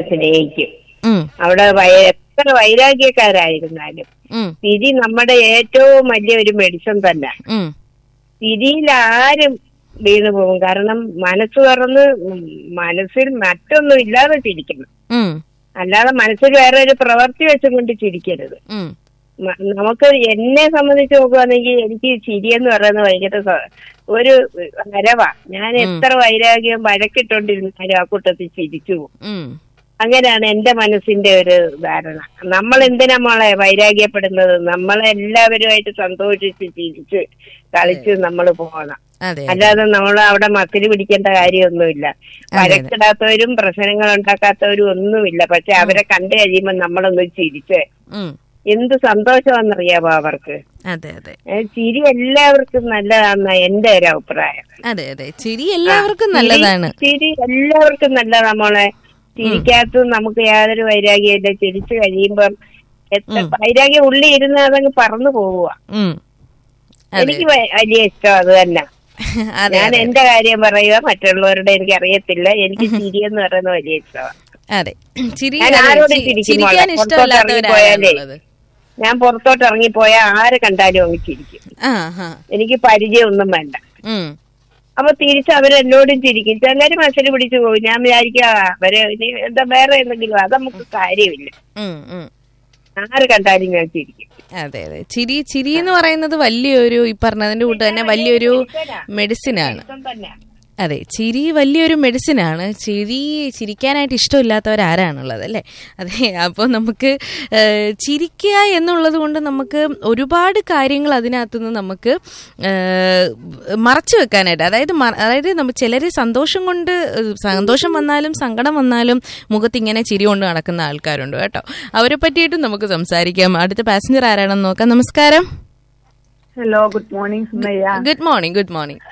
സ്നേഹിക്കും ഉം, അവിടെ വയ- എത്ര വൈരാഗ്യക്കാരായിരുന്നാലും ഉം, ചിരി നമ്മുടെ ഏറ്റവും വലിയ ഒരു മെഡിസിൻ തന്നെ ഉം, ചിരിയിൽ ആരും വീണു പോകും കാരണം മനസ്സ് തുറന്ന് ഉം മനസ്സിൽ മറ്റൊന്നും ഇല്ലാതെ ചിരിക്കണം ഉം, അല്ലാതെ മനസ്സിൽ വേറെ ഒരു പ്രവൃത്തി വെച്ചും കൊണ്ട് ചിരിക്കരുത് ഉം. മ- നമുക്ക് എന്നെ സംബന്ധിച്ച് നോക്കുകയാണെങ്കിൽ എനിക്ക് ചിരി എന്ന് പറയുന്നത് ഭയങ്കര സ- ഒരു ഹരവാ ഞാൻ എത്ര വൈരാഗ്യം വഴക്കിട്ടോണ്ടിരുന്നാലും ആ കൂട്ടത്തിൽ ചിരിച്ചു പോകും ഉം. അങ്ങനെയാണ് എന്റെ മനസ്സിന്റെ ഒരു ധാരണ നമ്മൾ എന്തിനാ മോളെ വൈരാഗ്യപ്പെടുന്നത് നമ്മളെല്ലാവരുമായിട്ട് സന്തോഷിച്ച് ചിരിച്ച് കളിച്ച് നമ്മൾ പോകണം അതെ അല്ലാതെ നമ്മൾ അവിടെ മസിൽ പിടിക്കേണ്ട കാര്യമൊന്നുമില്ല വഴക്കിടാത്തവരും പ്രശ്നങ്ങൾ ഉണ്ടാക്കാത്തവരും ഒന്നുമില്ല പക്ഷെ അവരെ കണ്ടു കഴിയുമ്പോൾ നമ്മളൊന്ന് ചിരിച്ച് ഉം. എന്ത് സന്തോഷമാണെന്നറിയാമോ അവർക്ക് അതെ അതെ ഏ, ചിരി എല്ലാവർക്കും നല്ലതാണെന്ന എന്റെ ഒരു അഭിപ്രായം അതെ അതെ ചിരി എല്ലാവർക്കും നല്ലതാണ് ചിരി എല്ലാവർക്കും നല്ലതാ മോളെ ചിരിക്കാത്ത നമുക്ക് യാതൊരു വൈരാഗ്യമില്ല ചിരിച്ചു കഴിയുമ്പം എത്ര വൈരാഗ്യം ഉള്ളി ഇരുന്ന് അതങ്ങ് പറന്നു പോവുക ഉം. അതെ എനിക്ക് വ- വലിയ ഇഷ്ടം അത് തന്നെ അതെ ഞാൻ എന്റെ കാര്യം പറയുക മറ്റുള്ളവരുടെ എനിക്ക് അറിയത്തില്ല എനിക്ക് ചിരി എന്ന് പറയുന്നത് വലിയ ഇഷ്ടമാണ് അതെ ചിരി ഞാൻ അതെ, ആരോടും ചി- ചിരിക്കും ചിരിക്കാൻ മോളെ. പുറത്തോട്ട് ഇഷ്ടമല്ലാത്തവരാണുള്ളത് ഞാൻ പുറത്തോട്ട് ഇറങ്ങിപ്പോയാൽ ആരെ കണ്ടാലും അങ്ങ് ചിരിക്കും ആ ആ എനിക്ക് പരിചയമൊന്നും വേണ്ട ഉം. അപ്പൊ തിരിച്ച് അവരെന്നോടും ചിരിക്കും ചിലര് മനസ്സിൽ പിടിച്ചു പോകും ഞാൻ വിചാരിക്കുക അവര് ഇനി എന്താ വേറെ എന്തെങ്കിലും അത് നമുക്ക് കാര്യമില്ല ഉം, ഉം. ആര് കണ്ടാലും ഞാൻ ചിരിക്കും അതെ അതെ ചിരി ചിരി എന്ന് പറയുന്നത് വലിയൊരു ഈ പറഞ്ഞതിന്റെ കൂട്ട് തന്നെ വലിയൊരു മെഡിസിൻ ആണ് ഇഷ്ടം തന്നെ അതെ ചിരി വലിയൊരു മെഡിസിൻ ആണ് ചിരി ചിരിക്കാനായിട്ട് ഇഷ്ടമില്ലാത്തവർ ആരാണുള്ളത് അല്ലേ അതെ അപ്പോൾ നമുക്ക് ഏഹ്, ചിരിക്കുക എന്നുള്ളത് കൊണ്ട് നമുക്ക് ഒരുപാട് കാര്യങ്ങൾ അതിനകത്ത് നിന്ന് നമുക്ക് ഏഹ്, മറച്ചു വെക്കാനായിട്ട് അതായത് മ- അതായത് നമ്മൾ ചിലർ സന്തോഷം കൊണ്ട് ഏഹ്, സന്തോഷം വന്നാലും സങ്കടം വന്നാലും മുഖത്ത് ഇങ്ങനെ ചിരി കൊണ്ട് നടക്കുന്ന ആൾക്കാരുണ്ട് കേട്ടോ അവരെ പറ്റിയിട്ടും നമുക്ക് സംസാരിക്കാം അടുത്ത പാസഞ്ചർ ആരാണെന്ന് നോക്കാം നമസ്കാരം hello good morning Sumayya good morning good morning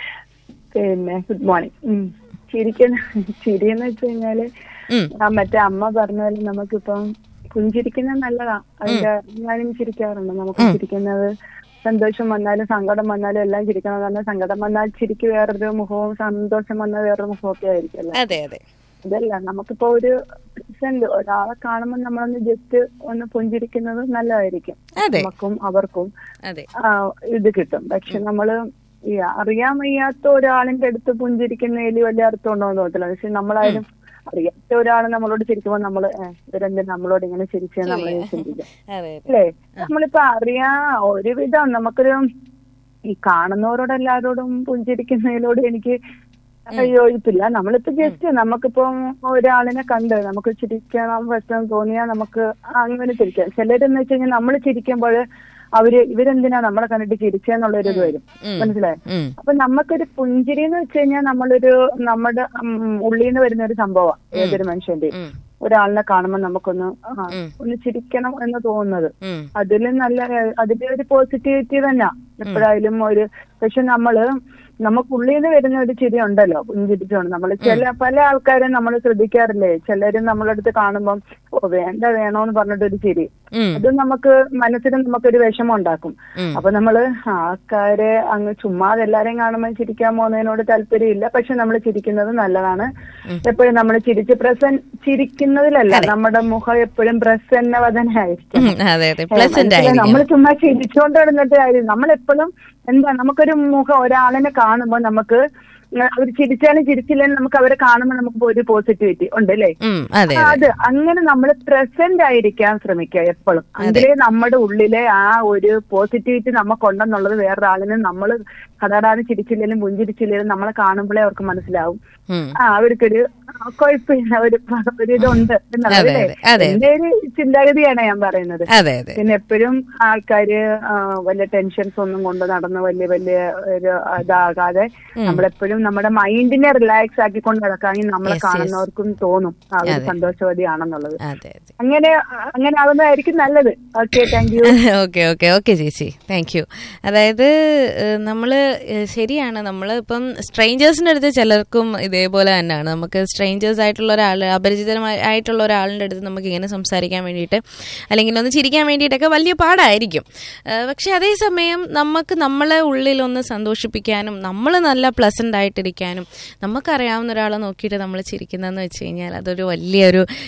പിന്നെ ഗുഡ് മോർണിംഗ് ചിരിക്കുന്ന ചിരി എന്ന് വെച്ച് കഴിഞ്ഞാല് ഉം. ആ മറ്റേ അമ്മ പറഞ്ഞ പോലെ നമുക്കിപ്പം പുഞ്ചിരിക്കുന്നത് നല്ലതാ അതിന്റെ ഞാനും ചിരിക്കാറുണ്ട് നമുക്ക് ചിരിക്കുന്നത് സന്തോഷം വന്നാലും സങ്കടം വന്നാലും എല്ലാം ചിരിക്കണം കാരണം സങ്കടം വന്നാൽ ചിരിക്ക് വേറൊരു മുഖവും സന്തോഷം വന്നാൽ വേറൊരു മുഖമൊക്കെ ആയിരിക്കുമല്ലോ അതെ അതെ അതല്ല നമുക്കിപ്പോ ഒരു present ഒരാളെ കാണുമ്പോൾ നമ്മളൊന്ന് ജസ്റ്റ് ഒന്ന് പുഞ്ചിരിക്കുന്നത് നല്ലതായിരിക്കും അതെ നമുക്കും അവർക്കും അതെ ആ, ഇത് കിട്ടും പക്ഷെ നമ്മള് ഈ അറിയാൻ വയ്യാത്ത ഒരാളിന്റെ അടുത്ത് പുഞ്ചിരിക്കുന്നതിൽ വലിയ അർത്ഥം ഉണ്ടോ എന്ന് തോന്നത്തില്ല പക്ഷെ നമ്മളായാലും അറിയാത്ത ഒരാൾ നമ്മളോട് ചിരിക്കുമ്പോൾ നമ്മള് ഏഹ്, ഇവരെന്താ നമ്മളോട് ഇങ്ങനെ ചിരിച്ചെന്ന് നമ്മൾ ചിന്തിക്കും അതെ അതെ അല്ലേ നമ്മളിപ്പോ അറിയാ ഒരുവിധം നമുക്കൊരു ഈ കാണുന്നവരോട് എല്ലാവരോടും പുഞ്ചിരിക്കുന്നതിനോട് എനിക്ക് യോജിപ്പില്ല നമ്മളിപ്പോ ജസ്റ്റ് നമുക്കിപ്പോ ഒരാളിനെ കണ്ട് നമുക്ക് ചിരിക്കണം പറ്റണം തോന്നിയാൽ നമുക്ക് അങ്ങനെ ചിരിക്കാം ചിലരെന്ന് വെച്ച് കഴിഞ്ഞാൽ നമ്മൾ ചിരിക്കുമ്പോൾ അവര് ഇവരെന്തിനാ നമ്മളെ കണ്ടിട്ട് ചിരിച്ചെന്നുള്ളൊരു ഇത് വരും ഉം. മനസ്സിലായോ ഉം. അപ്പൊ നമുക്കൊരു പുഞ്ചിരി എന്ന് വെച്ച് കഴിഞ്ഞാൽ നമ്മളൊരു നമ്മുടെ ഉള്ളിൽ നിന്ന് വരുന്ന ഒരു സംഭവം ഏതൊരു മനുഷ്യന്റെ ഉം. ഒരാളിനെ കാണുമ്പോൾ നമുക്കൊന്ന് ആ, ഉം. ഒന്ന് ചിരിക്കണം എന്ന് തോന്നുന്നത് ഉം. അതിൽ നല്ല അതിന്റെ ഒരു പോസിറ്റിവിറ്റി തന്നെ എപ്പോഴായാലും ഒരു പക്ഷെ നമ്മള് നമുക്കുള്ളിൽ നിന്ന് വരുന്ന ഒരു ചിരി ഉണ്ടല്ലോ പുഞ്ചിരിച്ചുകൊണ്ട് നമ്മൾ ചില പല ആൾക്കാരും നമ്മൾ ശ്രദ്ധിക്കാറില്ലേ ചിലരും നമ്മളെ അടുത്ത് കാണുമ്പം ഓ വേണ്ട വേണോന്ന് പറഞ്ഞിട്ടൊരു ചിരി ഉം. അത് നമുക്ക് മനസ്സിന് നമുക്കൊരു വിഷമം ഉണ്ടാക്കും ഉം. അപ്പൊ നമ്മള് ആൾക്കാരെ അങ്ങ് ചുമ്മാതെ എല്ലാരെയും കാണുമ്പോൾ ചിരിക്കാൻ പോകുന്നതിനോട് താല്പര്യമില്ല പക്ഷെ നമ്മൾ ചിരിക്കുന്നത് നല്ലതാണ് എപ്പോഴും നമ്മൾ ചിരിച്ച് പ്രസൻ ചിരിക്കുന്നതിലല്ല നമ്മുടെ മുഖം എപ്പോഴും പ്രസന്നവദനായിരിക്കും ഉം. അതെ അതെ പ്ലസന്റ് നമ്മൾ ആയിരിക്കും ചുമ്മാ ചിരിച്ചുകൊണ്ട് കിടന്നിട്ട് കാര്യം നമ്മളെപ്പോഴും എന്താ നമുക്കൊരു മുഖം ഒരാളിനെ കാണുമ്പോൾ നമുക്ക് അവർ ചിരിച്ചാലും ചിരിച്ചില്ലെങ്കിലും നമുക്ക് അവരെ കാണുമ്പോൾ നമുക്ക് ഒരു പോസിറ്റിവിറ്റി ഉണ്ട് അല്ലേ ഉം. അതെ ആ, അതെ അത് അങ്ങനെ നമ്മൾ പ്രസന്റ് ആയിരിക്കാൻ ശ്രമിക്കുക എപ്പോഴും അതിലേ നമ്മുടെ ഉള്ളിലെ ആ ഒരു പോസിറ്റിവിറ്റി നമുക്കുണ്ടെന്നുള്ളത് വേറൊരാളിനെ നമ്മൾ കടാടാതെ ചിരിച്ചില്ലെങ്കിലും പുഞ്ചിരിച്ചില്ലെങ്കിലും നമ്മളെ കാണുമ്പോഴേ അവർക്ക് മനസ്സിലാവും ഉം. ആ അവർക്കൊരു ആ, കുഴപ്പമില്ല ഒരു ഒരു ഇതുണ്ട് എന്നുള്ളത് അതെ, അല്ലേ? അതെ, അതെ. എന്റെ ഒരു ചിന്താഗതിയാണ് ഞാൻ പറയുന്നത് അതെ അതെ പിന്നെ എപ്പോഴും ആൾക്കാര് ആ, വലിയ ടെൻഷൻസ് ഒന്നും കൊണ്ട് നടന്ന് വലിയ വലിയ ഒരു ഇതാകാതെ നമ്മളെപ്പോഴും നമ്മുടെ മൈൻഡിനെ റിലാക്സ് ആക്കിക്കൊണ്ട് നടക്കാമെങ്കിൽ നമ്മളെ Yes, yes. കാണുന്നവർക്കും തോന്നും ആ ഒരു അതെ. സന്തോഷവതിയാണെന്നുള്ളത് അതെ അതെ അങ്ങനെ അങ്ങനെ ആകുന്നതായിരിക്കും നല്ലത് okay thank you okay okay okay ചേച്ചി താങ്ക് യു അതായത് നമ്മൾ ശരിയാണ് നമ്മൾ ഇപ്പം സ്ട്രേഞ്ചേഴ്സിൻ്റെ അടുത്ത് ചിലർക്കും ഇതേപോലെ തന്നെയാണ് നമുക്ക് സ്ട്രേഞ്ചേഴ്സ് ആയിട്ടുള്ള ഒരാൾ അപരിചിതമായ ആയിട്ടുള്ള ഒരാളിൻ്റെ അടുത്ത് നമുക്ക് ഇങ്ങനെ സംസാരിക്കാൻ വേണ്ടിയിട്ട് അല്ലെങ്കിൽ ഒന്ന് ചിരിക്കാൻ വേണ്ടിയിട്ടൊക്കെ വലിയ പാടായിരിക്കും ഏഹ് പക്ഷെ അതേസമയം നമുക്ക് നമ്മളെ ഉള്ളിൽ ഒന്ന് സന്തോഷിപ്പിക്കാനും നമ്മൾ നല്ല പ്ലസൻ്റ് ആയിട്ടിരിക്കാനും നമുക്കറിയാവുന്ന ഒരാളെ നോക്കിയിട്ട് നമ്മൾ ചിരിക്കുന്നതെന്ന് വെച്ച് കഴിഞ്ഞാൽ അതൊരു വലിയൊരു